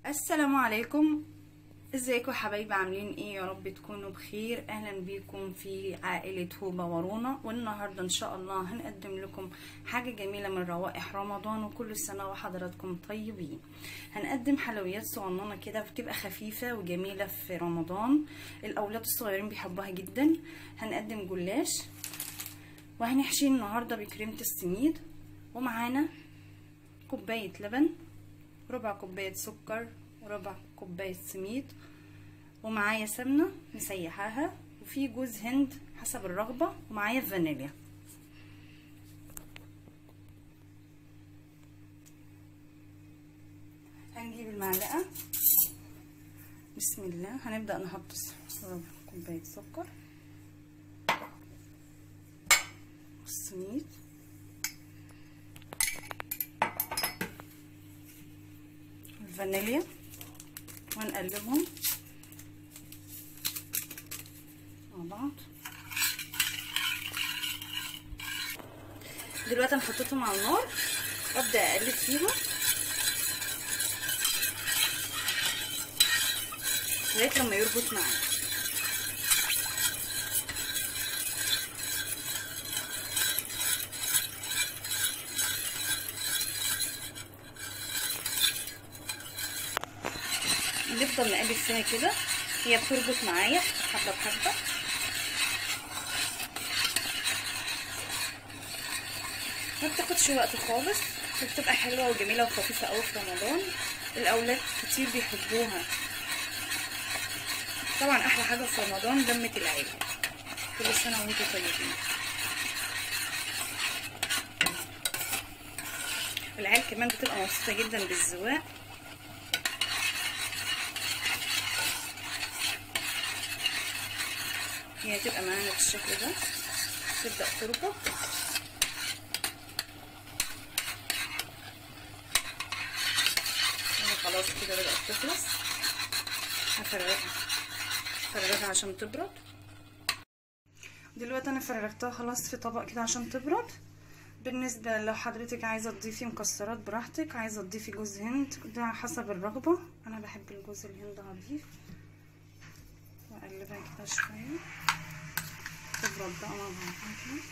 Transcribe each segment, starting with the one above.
السلام عليكم ازيكم حبايبي عاملين ايه يا رب تكونوا بخير اهلا بيكم في عائلة هوبا ورونا والنهاردة ان شاء الله هنقدم لكم حاجة جميلة من روائح رمضان وكل سنة وحضراتكم طيبين هنقدم حلويات صغننة كده بتبقى خفيفة وجميلة في رمضان الاولاد الصغيرين بيحبوها جدا هنقدم جلاش وهنحشيه النهاردة بكريمة السميد ومعانا كوباية لبن ربع كوباية سكر وربع كوباية سميد ومعايا سمنة مسيحاها وفي جوز هند حسب الرغبة ومعايا فانيليا هنجيب المعلقة بسم الله هنبدأ نحط ربع كوباية سكر والسميد الفانيليا ونقلبهم مع بعض دلوقتي انا حطيتهم على النار ابدا اقلب فيهم لغايه لما يربط معايا نفضل نقلب فيها كده هي بتربط معايا حبه بحبه ما بتاخدش وقت خالص وبتبقى حلوه وجميله وخفيفه قوي في رمضان الاولاد كتير بيحبوها طبعا احلى حاجه في رمضان لمه العيله كل سنه وانتم طيبين العيال كمان بتبقى مبسوطه جدا بالزواق هي هتبقى معانا بالشكل ده تبدأ تربط خلاص كده بدأت تخلص هفرغها هفرغها عشان تبرد دلوقتي انا فرغتها خلاص في طبق كده عشان تبرد بالنسبة لو حضرتك عايزة تضيفي مكسرات براحتك عايزة تضيفي جوز هند ده حسب الرغبة انا بحب الجوز الهند هضيف واقلبها كده شويه تبرد بقى مع بعضها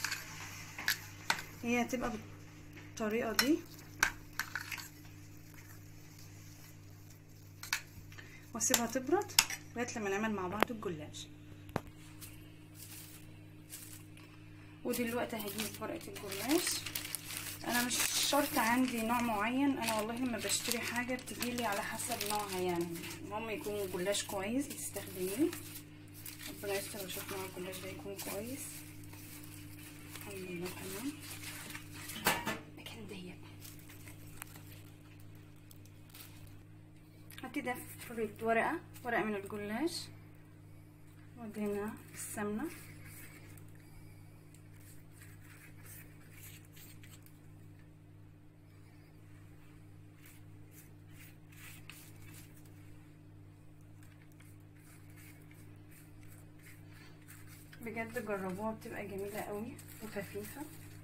هي هتبقى بالطريقه دي واسيبها تبرد لغايه لما نعمل مع بعض الجلاش ودلوقتي هجيب ورقه الجلاش انا مش شرط عندي نوع معين انا والله لما بشتري حاجه بتجيلي على حسب نوعها يعني المهم يكون جلاش كويس تستخدميه ربنا يستر واشوف نوع الجلاش ده يكون كويس الحمد لله تمام مكان ضيق هبتدي افرد ورقه ورقه من الجلاش وادهنها بالسمنه بجد جربوها بتبقى جميلة قوي وخفيفة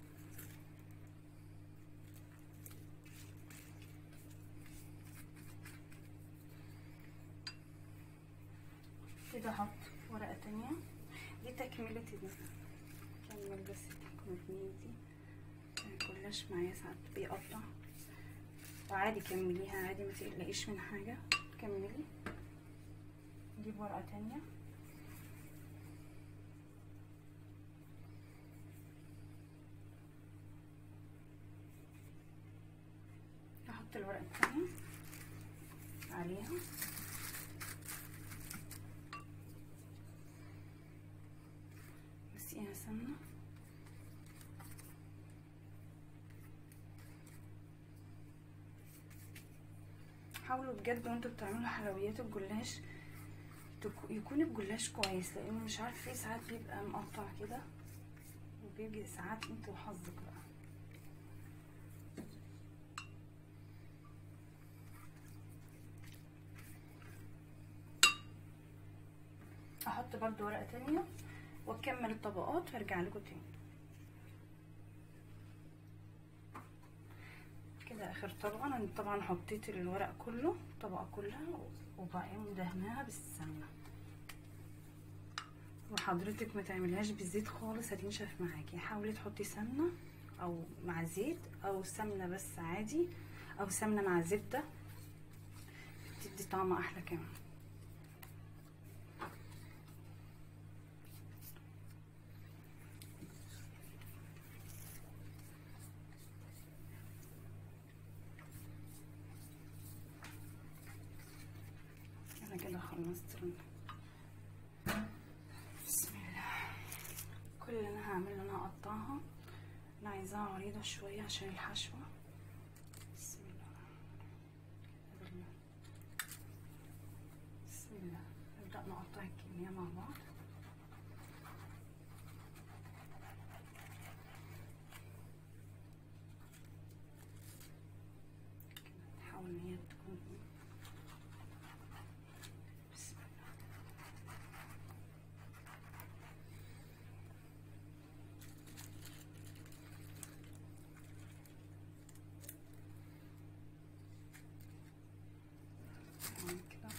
كده احط ورقة تانية دي تكملة دي كمل بس التكملة دي الجلاش معايا ساعات بيقطع وعادي كمليها عادي ما تقلقيش من حاجة كملي نجيب ورقة تانية احط الورقه الثانيه عليها نسقيها سمنه حاولوا بجد وانتوا بتعملوا حلويات الجلاش يكون الجلاش كويس لانه مش عارف ايه ساعات بيبقى مقطع كده وبيجي ساعات انت وحظك بقى احط برضو ورقه تانية واكمل الطبقات وارجع لكم تاني كده اخر طبقه انا طبعا حطيت الورق كله الطبقه كلها وبعدين مدهناها بالسمنه وحضرتك ما تعملهاش بالزيت خالص هتنشف معاكي حاولي تحطي سمنه او مع زيت او سمنه بس عادي او سمنه مع زبده بتدي طعم احلى كمان انا كده خلصت بسم الله كل اللي انا هعمله انا هقطعها انا عايزاها عريضه شويه عشان الحشوه بسم الله بسم الله نبدا نقطع الكميه مع بعض نحاول ان هي تكون بسم الله تمام كده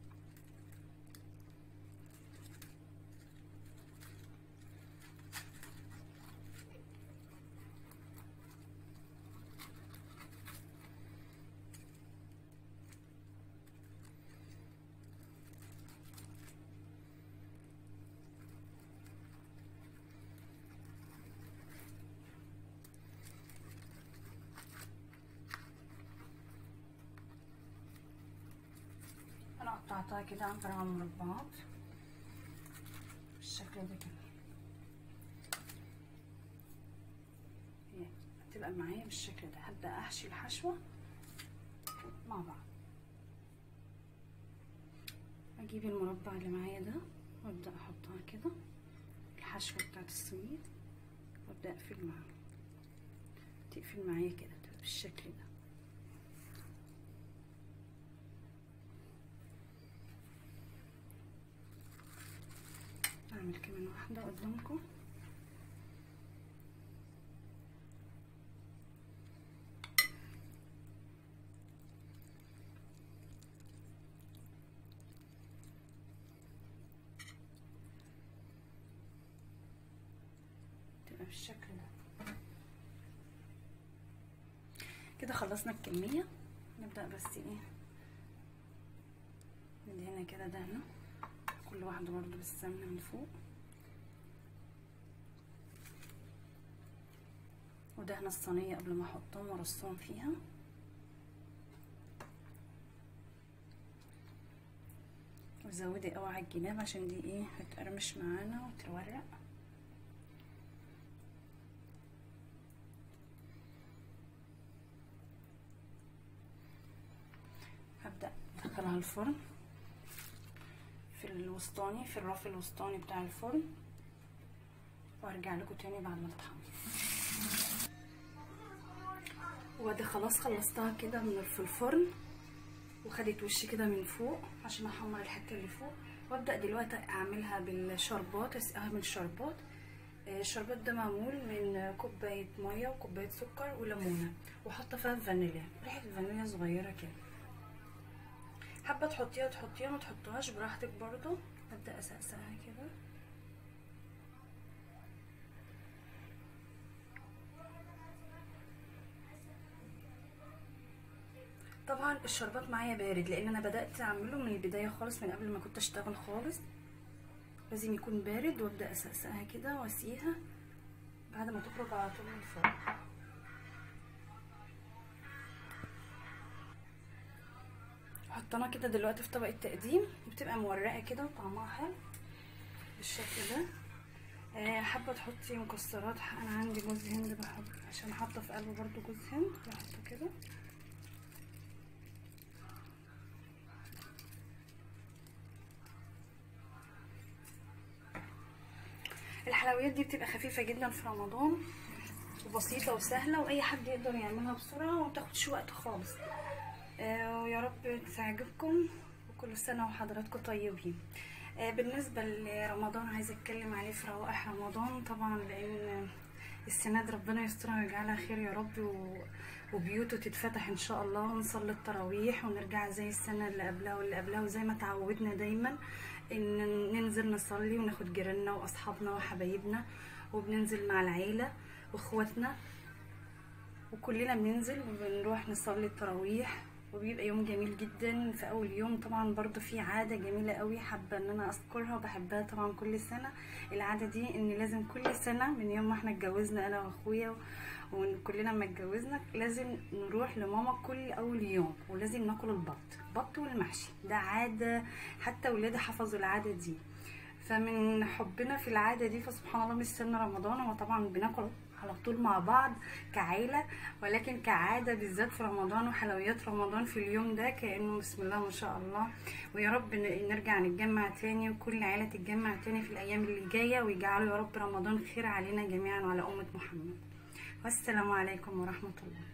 انا قطعتها كده عبارة عن مربعات بالشكل ده كده هي هتبقى معايا بالشكل ده هبدأ احشي الحشوة مع بعض اجيب المربع اللي معايا ده وابدأ احطها كده الحشوة بتاعت الصينية وابدأ اقفل معاها تقفل معايا كده تبقى بالشكل ده اعمل كمان واحدة قدامكم تبقى بالشكل ده كده خلصنا الكمية نبدأ بس ايه ندهنها كده دهنة كل واحدة برضو بالسمنة من فوق ودهن الصينية قبل ما احطهم وارصهم فيها وزودي قوي على الجناب عشان دي ايه هتقرمش معانا وتورق هبدأ ادخلها الفرن في الوسطاني في الرف الوسطاني بتاع الفرن وارجع لكم تاني بعد ما تتحمر وادي خلاص خلصتها كده من في الفرن وخدت وش كده من فوق عشان احمر الحته اللي فوق وابدا دلوقتي اعملها بالشربات اسقيها بالشربات الشربات ده معمول من كوبايه ميه وكوبايه سكر وليمونه وحاطه فيها فانيليا ريحه الفانيليا صغيره كده حابه تحطيها تحطيها ما تحطوهاش براحتك برضو ابدا اسقسقها كده طبعا الشربات معايا بارد لان انا بدات اعمله من البدايه خالص من قبل ما كنت اشتغل خالص لازم يكون بارد وابدا اسقسقها كده واسقيها بعد ما تخرج على طول من الفرن حطيناها كده دلوقتي في طبق التقديم بتبقى مورقه كده وطعمها حلو بالشكل ده آه حابه تحطي مكسرات انا عندي جوز هند بحط عشان حاطه في قلبه برضو جوز هند بحطه كده الحلويات دي بتبقى خفيفه جدا في رمضان وبسيطه وسهله واي حد يقدر يعملها بسرعه وما تاخدش وقت خالص آه ويا رب تعجبكم وكل سنه وحضراتكم طيبين آه بالنسبه لرمضان عايزه اتكلم عليه في روائح رمضان طبعا لان السنة دي ربنا يسترها ويجعلها خير يا رب و... وبيوته تتفتح ان شاء الله ونصلي التراويح ونرجع زي السنة اللي قبلها واللي قبلها وزي ما تعودنا دايما ان ننزل نصلي وناخد جيراننا واصحابنا وحبايبنا وبننزل مع العيلة واخواتنا وكلنا بننزل وبنروح نصلي التراويح وبيبقى يوم جميل جدا في اول يوم طبعا برضو في عاده جميله قوي حابه ان انا اذكرها وبحبها طبعا كل سنه العاده دي ان لازم كل سنه من يوم ما احنا اتجوزنا انا واخويا وكلنا لما اتجوزنا لازم نروح لماما كل اول يوم ولازم ناكل البط البط والمحشي ده عاده حتى ولادي حفظوا العاده دي فمن حبنا في العاده دي فسبحان الله مستنى رمضان هو طبعا بناكل على طول مع بعض كعيلة ولكن كعادة بالذات في رمضان وحلويات رمضان في اليوم ده كأنه بسم الله ما شاء الله ويا رب نرجع نتجمع تاني وكل عيلة تتجمع تاني في الأيام اللي جاية ويجعله يا رب رمضان خير علينا جميعا وعلى أمة محمد والسلام عليكم ورحمة الله